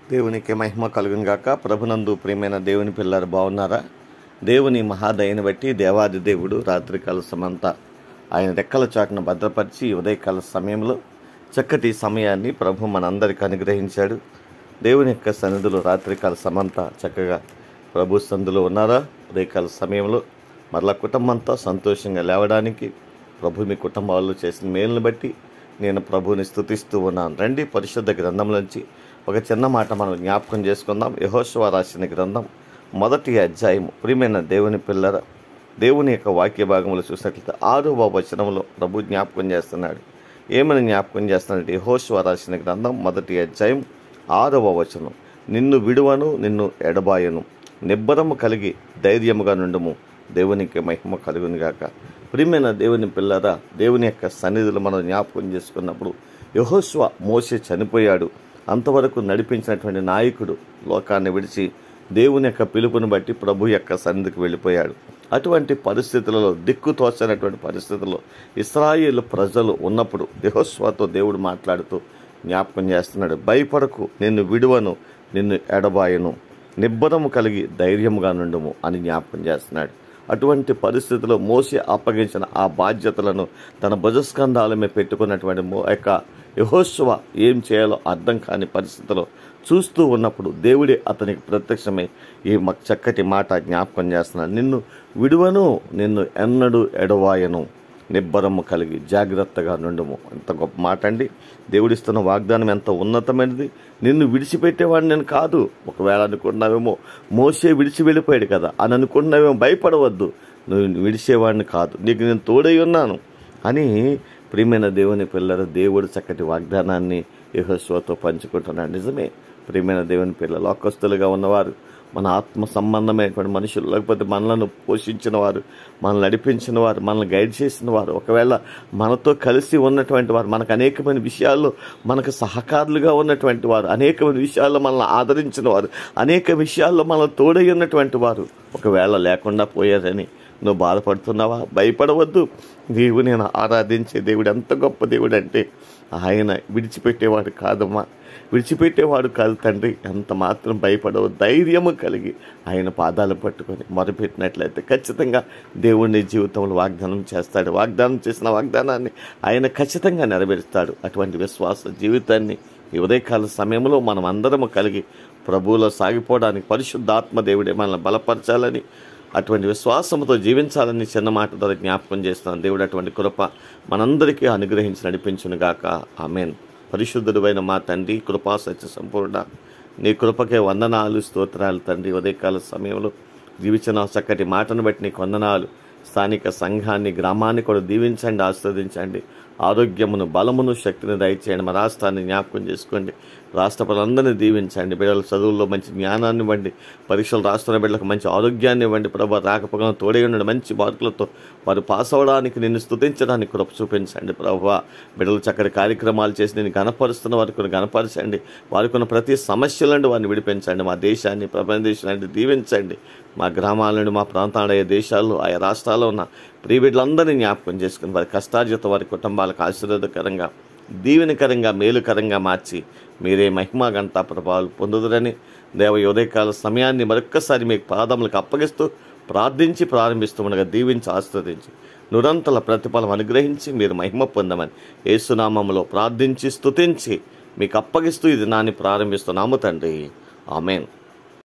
దేవునికి మహిమ కలుగును గాక ప్రభునందు ప్రియమైన దేవుని పిల్లలు బాగున్నారా దేవుని మహాదయని బట్టి దేవాది దేవుడు రాత్రికాల సమంతా ఆయన రెక్కల చాటును భద్రపరిచి ఈ ఉదయకాల సమయంలో చక్కటి సమయాన్ని ప్రభు మనందరికి అనుగ్రహించాడు దేవుని యొక్క సన్నిధిలో రాత్రికాల సమంతా చక్కగా ప్రభు సందులో ఉన్నారా ఉదయకాల సమయంలో మరలా కుటుంబంతో సంతోషంగా లేవడానికి ప్రభు మీ కుటుంబాల్లో చేసిన మేలును బట్టి నేను ప్రభువుని స్తుతిస్తూ ఉన్నాను రండి పరిశుద్ధ గ్రంథంలోంచి ఒక చిన్న మాట మనం జ్ఞాపకం చేసుకుందాం యహోశివ రాసిన గ్రంథం మొదటి అధ్యాయం ప్రియమైన దేవుని పిల్లర దేవుని యొక్క వాక్య భాగంలో చూసినట్లయితే ఆరవ వచనంలో ప్రభు జ్ఞాపకం చేస్తున్నాడు ఏమని జ్ఞాపకం చేస్తున్నాడు యహోశివ రాసిన గ్రంథం మొదటి అధ్యాయం ఆరవ వచనం నిన్ను విడువను నిన్ను ఎడబాయను నిబ్బరము కలిగి ధైర్యముగా నుండుము దేవునికి మహిమ కలుగునుగాక ప్రియమైన దేవుని పిల్లరా దేవుని యొక్క సన్నిధులు మనం జ్ఞాపకం చేసుకున్నప్పుడు యహోస్వ మోసే చనిపోయాడు అంతవరకు నడిపించినటువంటి నాయకుడు లోకాన్ని విడిచి దేవుని యొక్క పిలుపుని బట్టి ప్రభు యొక్క సన్నిధికి వెళ్ళిపోయాడు అటువంటి పరిస్థితులలో దిక్కు తోచనటువంటి పరిస్థితుల్లో ఇస్రాయేల్ ప్రజలు ఉన్నప్పుడు యహోస్వాతో దేవుడు మాట్లాడుతూ జ్ఞాపకం చేస్తున్నాడు భయపడకు నిన్ను విడువను నిన్ను ఎడబాయను నిబ్బరము కలిగి ధైర్యముగా నుండుము అని జ్ఞాపకం చేస్తున్నాడు అటువంటి పరిస్థితిలో మోసి అప్పగించిన ఆ బాధ్యతలను తన భుజస్కంధాల మీద పెట్టుకున్నటువంటి మో యొక్క యహోశివ ఏం చేయాలో అర్థం కాని పరిస్థితిలో చూస్తూ ఉన్నప్పుడు దేవుడే అతనికి ప్రత్యక్షమై ఈ మ- చక్కటి మాట జ్ఞాపకం చేస్తున్నాడు నిన్ను విడువను నిన్ను ఎన్నడూ ఎడవాయను నిబ్బరము కలిగి జాగ్రత్తగా నుండుము ఎంత గొప్ప మాట అండి దేవుడిస్తున్న వాగ్దానం ఎంత ఉన్నతమైనది నిన్ను విడిచిపెట్టేవాడిని నేను కాదు ఒకవేళ అనుకున్నావేమో మోసే విడిచి వెళ్ళిపోయాడు కదా అని అనుకున్నావేమో భయపడవద్దు నువ్వు విడిచేవాడిని కాదు నీకు నేను తోడై ఉన్నాను అని ప్రియమైన దేవుని పిల్లలు దేవుడు చక్కటి వాగ్దానాన్ని యహోశ్వతో పంచుకుంటున్నాడు నిజమే ప్రియమైన దేవుని పిల్లలు లోకస్తులుగా ఉన్నవారు మన ఆత్మ సంబంధమైనటువంటి మనుషులు లేకపోతే మనలను పోషించిన వారు మనల్ని నడిపించిన వారు మనల్ని గైడ్ చేసిన వారు ఒకవేళ మనతో కలిసి ఉన్నటువంటి వారు మనకు అనేకమైన విషయాల్లో మనకు సహకారులుగా ఉన్నటువంటి వారు అనేకమైన విషయాల్లో మనల్ని ఆదరించిన వారు అనేక విషయాల్లో మనల్ని తోడై ఉన్నటువంటి వారు ఒకవేళ లేకుండా పోయారని నువ్వు బాధపడుతున్నావా భయపడవద్దు నీవు నేను ఆరాధించే దేవుడు ఎంత గొప్ప దేవుడు అంటే ఆయన విడిచిపెట్టేవాడు కాదమ్మా విడిచిపెట్టేవాడు కాదు తండ్రి ఎంత మాత్రం భయపడవు ధైర్యము కలిగి ఆయన పాదాలు పట్టుకొని మొరపెట్టినట్లయితే ఖచ్చితంగా దేవుడిని జీవితంలో వాగ్దానం చేస్తాడు వాగ్దానం చేసిన వాగ్దానాన్ని ఆయన ఖచ్చితంగా నెరవేరుస్తాడు అటువంటి విశ్వాస జీవితాన్ని ఈ ఉదయకాల సమయంలో మనం అందరము కలిగి ప్రభువులో సాగిపోవడానికి పరిశుద్ధాత్మ దేవుడే మనల్ని బలపరచాలని అటువంటి విశ్వాసంతో జీవించాలని చిన్న మాట ద్వారా జ్ఞాపకం చేస్తున్నాను దేవుడు అటువంటి కృప మనందరికీ అనుగ్రహించి నడిపించునుగాక ఆమెన్ పరిశుద్ధుడైన మా తండ్రి కృపా సత్య సంపూర్ణ నీ కృపకే వందనాలు స్తోత్రాలు తండ్రి ఉదయకాల సమయంలో జీవించిన చక్కటి మాటను బట్టి నీకు వందనాలు స్థానిక సంఘాన్ని గ్రామాన్ని కూడా దీవించండి ఆస్వాదించండి ఆరోగ్యమును బలమును శక్తిని దయచేయండి మా రాష్ట్రాన్ని జ్ఞాపకం చేసుకోండి రాష్ట్ర ప్రజలందరినీ దీవించండి బిడ్డల చదువుల్లో మంచి జ్ఞానాన్ని ఇవ్వండి పరీక్షలు రాస్తున్న బిడ్డలకు మంచి ఆరోగ్యాన్ని ఇవ్వండి ప్రభావ రాకపోకలను తోడే ఉండండి మంచి మార్కులతో వారు పాస్ అవ్వడానికి నిన్ను స్తుతించడానికి కృప చూపించండి ప్రభావ బిడ్డలు చక్కటి కార్యక్రమాలు చేసి నేను గణపరుస్తున్న వారికి కూడా గణపరచండి వారికి ఉన్న ప్రతి సమస్యల నుండి వారిని విడిపించండి మా దేశాన్ని ప్రపంచ దేశాన్ని దీవించండి మా గ్రామాల నుండి మా ప్రాంతాల ఆయా దేశాల్లో ఆయా రాష్ట్రాల్లో ఉన్న ప్రియ బిడ్డలందరినీ జ్ఞాపకం చేసుకుని వారి కష్టార్జిత వారి కుటుంబాలకు ఆశీర్వాదకరంగా దీవెనకరంగా మేలుకరంగా మార్చి మీరే మహిమా గంట ప్రభావాలు పొందుదురని దేవ ఉదయకాల సమయాన్ని మరొక్కసారి మీకు పాదములకు అప్పగిస్తూ ప్రార్థించి ప్రారంభిస్తూ ఉండగా దీవించి ఆస్వాదించి నిరంతర ప్రతిఫలం అనుగ్రహించి మీరు మహిమ పొందమని ఏసునామములో ప్రార్థించి స్తుతించి మీకు అప్పగిస్తూ ఇది నాన్ని ప్రారంభిస్తున్నాము తండ్రి ఆమెన్